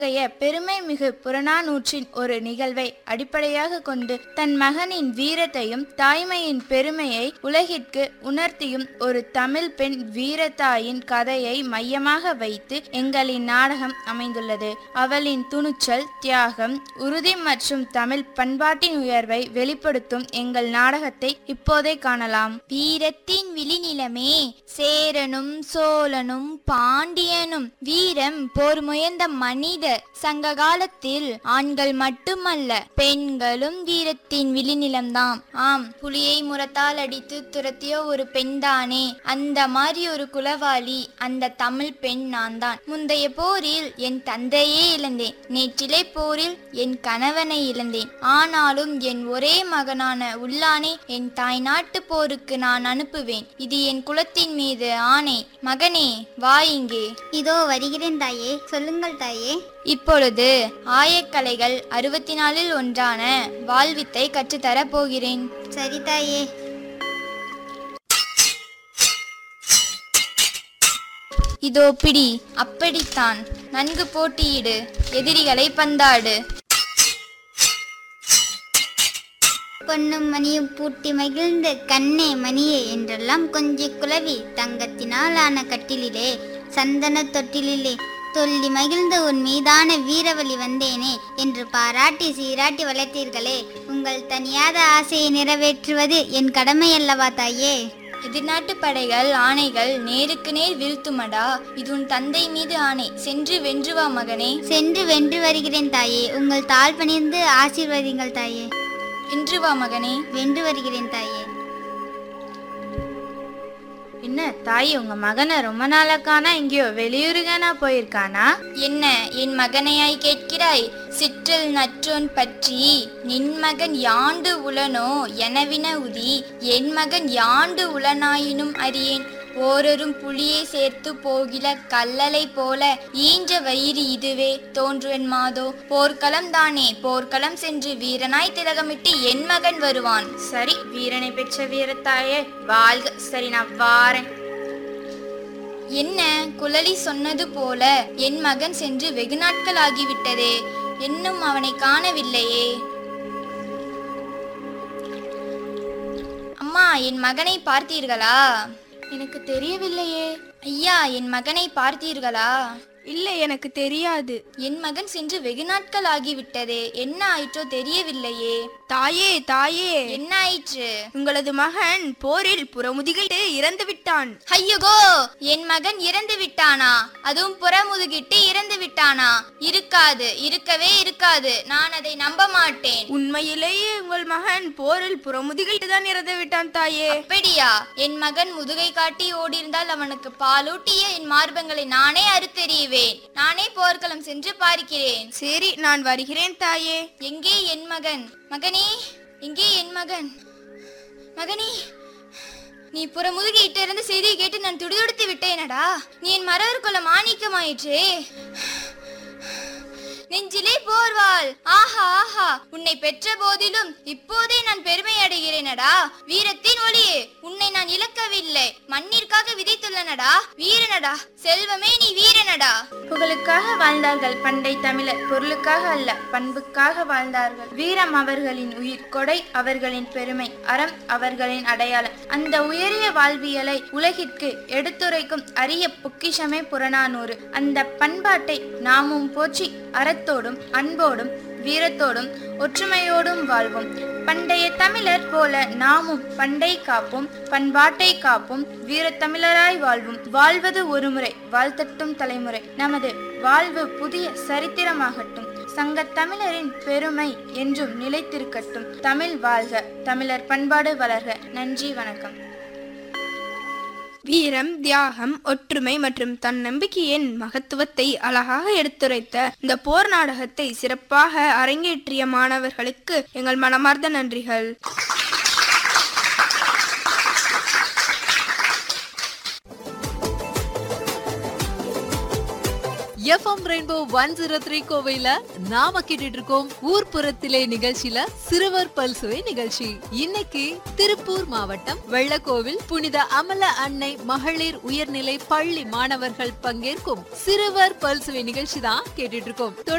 இத்தகைய பெருமை மிகு புறநானூற்றின் ஒரு நிகழ்வை அடிப்படையாக கொண்டு தன் மகனின் வீரத்தையும் தாய்மையின் பெருமையை உலகிற்கு உணர்த்தியும் ஒரு தமிழ் பெண் வீரத்தாயின் கதையை மையமாக வைத்து எங்களின் நாடகம் அமைந்துள்ளது அவளின் துணிச்சல் தியாகம் உறுதி மற்றும் தமிழ் பண்பாட்டின் உயர்வை வெளிப்படுத்தும் எங்கள் நாடகத்தை இப்போதே காணலாம் வீரத்தின் விழிநிலமே சேரனும் சோழனும் பாண்டியனும் வீரம் போர் முயன்ற மனித சங்க காலத்தில் ஆண்கள் மட்டுமல்ல பெண்களும் வீரத்தின் விழிநிலம்தாம் ஆம் புலியை முரத்தால் அடித்து துரத்திய ஒரு பெண்தானே அந்த மாதிரி ஒரு குலவாளி அந்த தமிழ் பெண் நான் தான் முந்தைய போரில் என் தந்தையே இழந்தேன் நேற்றிலே போரில் என் கணவனை இழந்தேன் ஆனாலும் என் ஒரே மகனான உள்ளானே என் தாய் நாட்டு போருக்கு நான் அனுப்புவேன் இது என் குலத்தின் மீது ஆணை மகனே வா இங்கே இதோ வருகிறேன் தாயே சொல்லுங்கள் தாயே இப்பொழுது ஆயக்கலைகள் அறுபத்தி நாலில் ஒன்றான வாழ்வித்தை கற்றுத்தரப் போகிறேன் சரி தாயே இதோ பிடி அப்படித்தான் நன்கு போட்டியிடு எதிரிகளை பந்தாடு பொன்னும் மணியும் பூட்டி மகிழ்ந்த கண்ணே மணியே என்றெல்லாம் கொஞ்சி குலவி தங்கத்தினால் ஆன கட்டிலிலே சந்தன தொட்டிலிலே தொல்லி மகிழ்ந்த உன் மீதான வீரவழி வந்தேனே என்று பாராட்டி சீராட்டி வளர்த்தீர்களே உங்கள் தனியாத ஆசையை நிறைவேற்றுவது என் கடமை அல்லவா தாயே எதிர்நாட்டு படைகள் ஆணைகள் நேருக்கு நேர் வீழ்த்துமடா இது உன் தந்தை மீது ஆணை சென்று வென்று வா மகனே சென்று வென்று வருகிறேன் தாயே உங்கள் தாழ் பணிந்து ஆசீர்வதிங்கள் தாயே வென்று வா மகனே வென்று வருகிறேன் தாயே என்ன தாய் உங்க மகனை ரொம்ப நாளாக்கானா எங்கேயோ வெளியூருகானா போயிருக்கானா என்ன என் மகனையாய் கேட்கிறாய் சிற்றில் நற்றோன் பற்றி நின் மகன் யாண்டு உளனோ எனவின உதி என் மகன் யாண்டு உளனாயினும் அறியேன் ஓரரும் புலியை சேர்த்து போகில கல்லலை போல ஈன்ற வயிறு இதுவே தோன்றுவன் மாதோ போர்க்களம் தானே போர்க்களம் சென்று வீரனாய் திலகமிட்டு என் மகன் வருவான் சரி வீரனை பெற்ற வீரத்தாயே வாழ்க சரி நான் வாரேன் என்ன குழலி சொன்னது போல என் மகன் சென்று வெகு நாட்கள் ஆகிவிட்டதே இன்னும் அவனை காணவில்லையே அம்மா என் மகனை பார்த்தீர்களா எனக்கு தெரியவில்லையே ஐயா என் மகனை பார்த்தீர்களா இல்லை எனக்கு தெரியாது என் மகன் சென்று வெகு நாட்கள் ஆகிவிட்டதே என்ன ஆயிற்றோ தெரியவில்லையே தாயே தாயே என்ன ஆயிற்று உங்களது மகன் போரில் புறமுதுகிட்டு இறந்து விட்டான் ஐயகோ என் மகன் இறந்து விட்டானா அதுவும் புறமுதுகிட்டு இறந்து விட்டானா இருக்காது இருக்கவே இருக்காது நான் அதை நம்ப மாட்டேன் உண்மையிலேயே உங்கள் மகன் போரில் புறமுதுகிட்டு தான் இறந்து விட்டான் தாயே அப்படியா என் மகன் முதுகை காட்டி ஓடியிருந்தால் அவனுக்கு பாலூட்டிய என் மார்பங்களை நானே அறுத்தெறிவேன் நானே போர்க்களம் சென்று பார்க்கிறேன் சரி நான் வருகிறேன் தாயே எங்கே என் மகன் மகனே எங்கே என் மகன் மகனே நீ புறமுதுகி இட்டிருந்து செய்தியை கேட்டு நான் துடிதுடித்து விட்டேனடா நீ என் மரவர் குல மாணிக்கமாயிற்றே நெஞ்சிலே போர்வாள் ஆஹா ஆஹா உன்னை பெற்ற போதிலும் இப்போதே நான் பெருமை அடைகிறேனடா வீரத்தின் ஒளியே உன்னை நான் இழக்கவில்லை மண்ணிற்காக விதைத்துள்ளனடா வீரனடா செல்வமே நீ வீரனடா புகழுக்காக வாழ்ந்தார்கள் பண்டை தமிழர் பொருளுக்காக அல்ல பண்புக்காக வாழ்ந்தார்கள் வீரம் அவர்களின் உயிர் கொடை அவர்களின் பெருமை அறம் அவர்களின் அடையாளம் அந்த உயரிய வாழ்வியலை உலகிற்கு எடுத்துரைக்கும் அரிய பொக்கிஷமே புறநானூறு அந்த பண்பாட்டை நாமும் போற்றி அறத்தோடும் அன்போடும் வீரத்தோடும் ஒற்றுமையோடும் வாழ்வோம் பண்டைய தமிழர் போல நாமும் பண்டை காப்போம் பண்பாட்டை காப்போம் வீரத்தமிழராய் வாழ்வோம் வாழ்வது ஒருமுறை வாழ்த்தட்டும் தலைமுறை நமது வாழ்வு புதிய சரித்திரமாகட்டும் சங்கத் தமிழரின் பெருமை என்றும் நிலைத்திருக்கட்டும் தமிழ் வாழ்க தமிழர் பண்பாடு வளர்க நன்றி வணக்கம் வீரம் தியாகம் ஒற்றுமை மற்றும் தன்னம்பிக்கையின் மகத்துவத்தை அழகாக எடுத்துரைத்த இந்த போர் நாடகத்தை சிறப்பாக அரங்கேற்றிய மாணவர்களுக்கு எங்கள் மனமார்ந்த நன்றிகள் FM rainbow one zero three கோவையில நாம கேட்டுட்டு இருக்கோம் ஊர்ப்புறத்திலே நிகழ்ச்சியில சிறுவர் பல்சுவை நிகழ்ச்சி இன்னைக்கு திருப்பூர் மாவட்டம் வெள்ளக்கோவில் புனித அமல அன்னை மகளிர் உயர்நிலை பள்ளி மாணவர்கள் பங்கேற்கும் சிறுவர் பல்சுவை நிகழ்ச்சி தான் கேட்டுட்டு இருக்கோம்